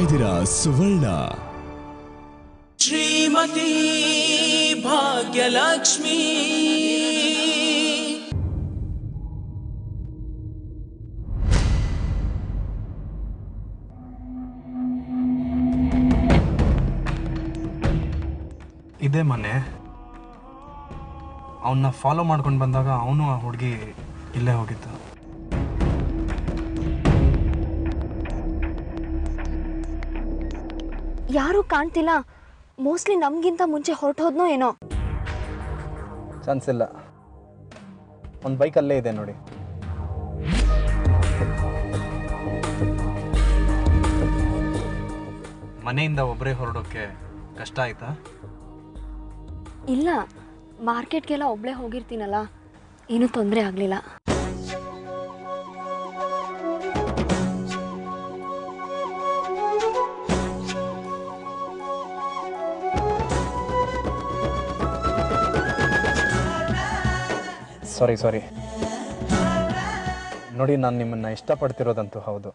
ಇದ್ದೀರಾ ಸುವರ್ಣ ಶ್ರೀಮತಿ ಭಾಗ್ಯಲಕ್ಷ್ಮಿ ಇದೇ ಮನೆ ಅವನ್ನ ಫಾಲೋ ಮಾಡ್ಕೊಂಡು ಬಂದಾಗ ಅವನು ಆ ಹುಡುಗಿ ಇಲ್ಲೇ ಹೋಗಿದ್ದು ಯಾರೂ ಕಾಣ್ತಿಲ್ಲ ಮೋಸ್ಟ್ಲಿ ನಮಗಿಂತ ಮುಂಚೆ ಹೊರಟೋದ್ನೋ ಏನೋ ಚಾನ್ಸ್ ಇಲ್ಲ ಒಂದು ಬೈಕ್ ಅಲ್ಲೇ ಇದೆ ನೋಡಿ ಮನೆಯಿಂದ ಒಬ್ಬರೇ ಹೊರಡೋಕ್ಕೆ ಕಷ್ಟ ಆಯ್ತಾ ಇಲ್ಲ ಮಾರ್ಕೆಟ್ಗೆಲ್ಲ ಒಬ್ಳೆ ಹೋಗಿರ್ತೀನಲ್ಲ ಏನೂ ತೊಂದರೆ ಆಗಲಿಲ್ಲ ಸಾರಿ ಸಾರಿ ನೋಡಿ ನಾನು ನಿಮ್ಮನ್ನು ಇಷ್ಟಪಡ್ತಿರೋದಂತೂ ಹೌದು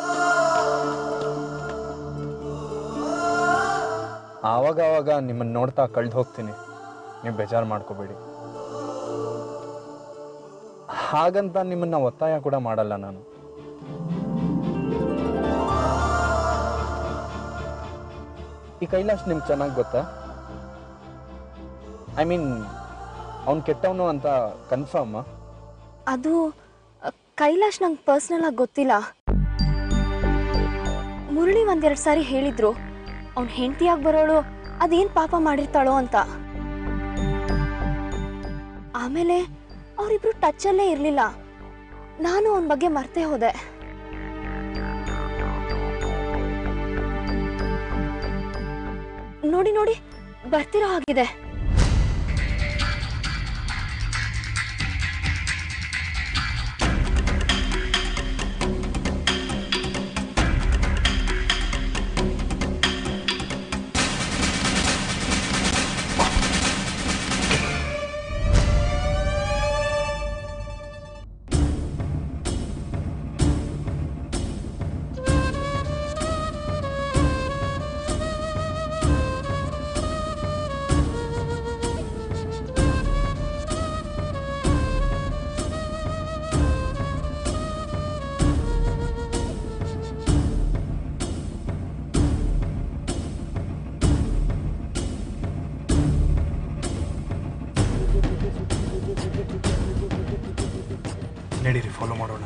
ಆವಾಗ ಆವಾಗ ನಿಮ್ಮನ್ನು ನೋಡ್ತಾ ಕಳ್ದು ಹೋಗ್ತೀನಿ ನೀವು ಬೇಜಾರು ಮಾಡ್ಕೋಬೇಡಿ ಹಾಗಂತ ನಿಮ್ಮನ್ನು ಒತ್ತಾಯ ಕೂಡ ಮಾಡಲ್ಲ ನಾನು ಈ ಕೈಲಾಶ್ ನಿಮ್ಗೆ ಚೆನ್ನಾಗಿ ಗೊತ್ತಾ ಐ ಮೀನ್ ಅವ್ನು ಕೆಟ್ಟವನು ಅಂತ ಕನ್ಫರ್ಮ್ ಅದು ಅ, ಕೈಲಾಶ್ ನಂಗೆ ಪರ್ಸ್ನಲ್ ಆಗಿ ಗೊತ್ತಿಲ್ಲ ಮುರಳಿ ಒಂದೆರಡು ಸಾರಿ ಹೇಳಿದ್ರು ಅವ್ನ ಹೆಂಡತಿಯಾಗಿ ಬರೋಳು ಅದೇನು ಪಾಪ ಮಾಡಿರ್ತಾಳೋ ಅಂತ ಆಮೇಲೆ ಅವರಿಬ್ರು ಟಚ್ಚಲ್ಲೇ ಇರಲಿಲ್ಲ ನಾನು ಅವನ ಬಗ್ಗೆ ಮರ್ತೇ ಹೋದೆ ನೋಡಿ ನೋಡಿ ಬರ್ತಿರೋ ಹಾಗಿದೆ ನಡೀರಿ ಫಾಲೋ ಮಾಡೋಣ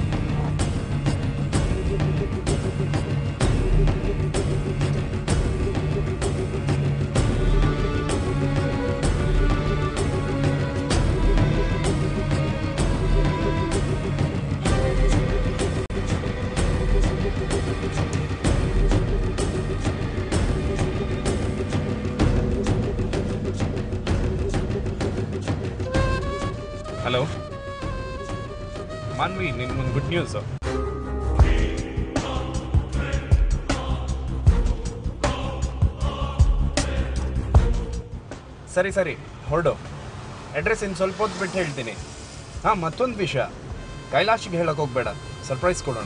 ಹಲೋ ಮಾನ್ವಿ ನಿನ್ಗೊಂದು ಗುಡ್ ನ್ಯೂಸ್ ಸರಿ ಸರಿ ಹೊರಡು ಅಡ್ರೆಸ್ ಇನ್ನು ಸ್ವಲ್ಪ ಹೊತ್ತು ಬಿಟ್ಟು ಹೇಳ್ತೀನಿ ಹಾಂ ಮತ್ತೊಂದು ವಿಷಯ ಕೈಲಾಶಿಗೆ ಹೇಳಕ್ಕೆ ಹೋಗ್ಬೇಡ ಸರ್ಪ್ರೈಸ್ ಕೊಡೋಣ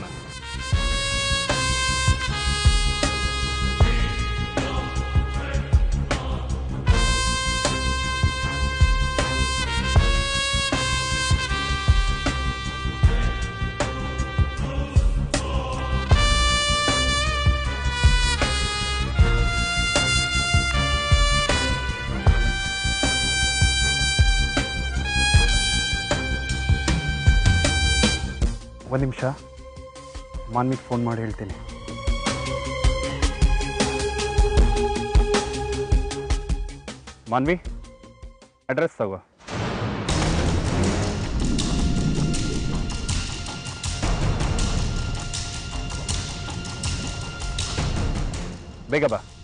ಒಂದು ನಿಮಿಷ ಮಾನ್ವಿಗೆ ಫೋನ್ ಮಾಡಿ ಹೇಳ್ತೀನಿ ಮಾನ್ವಿ ಅಡ್ರೆಸ್ ತಗೋ ಬೇಗ ಬಾ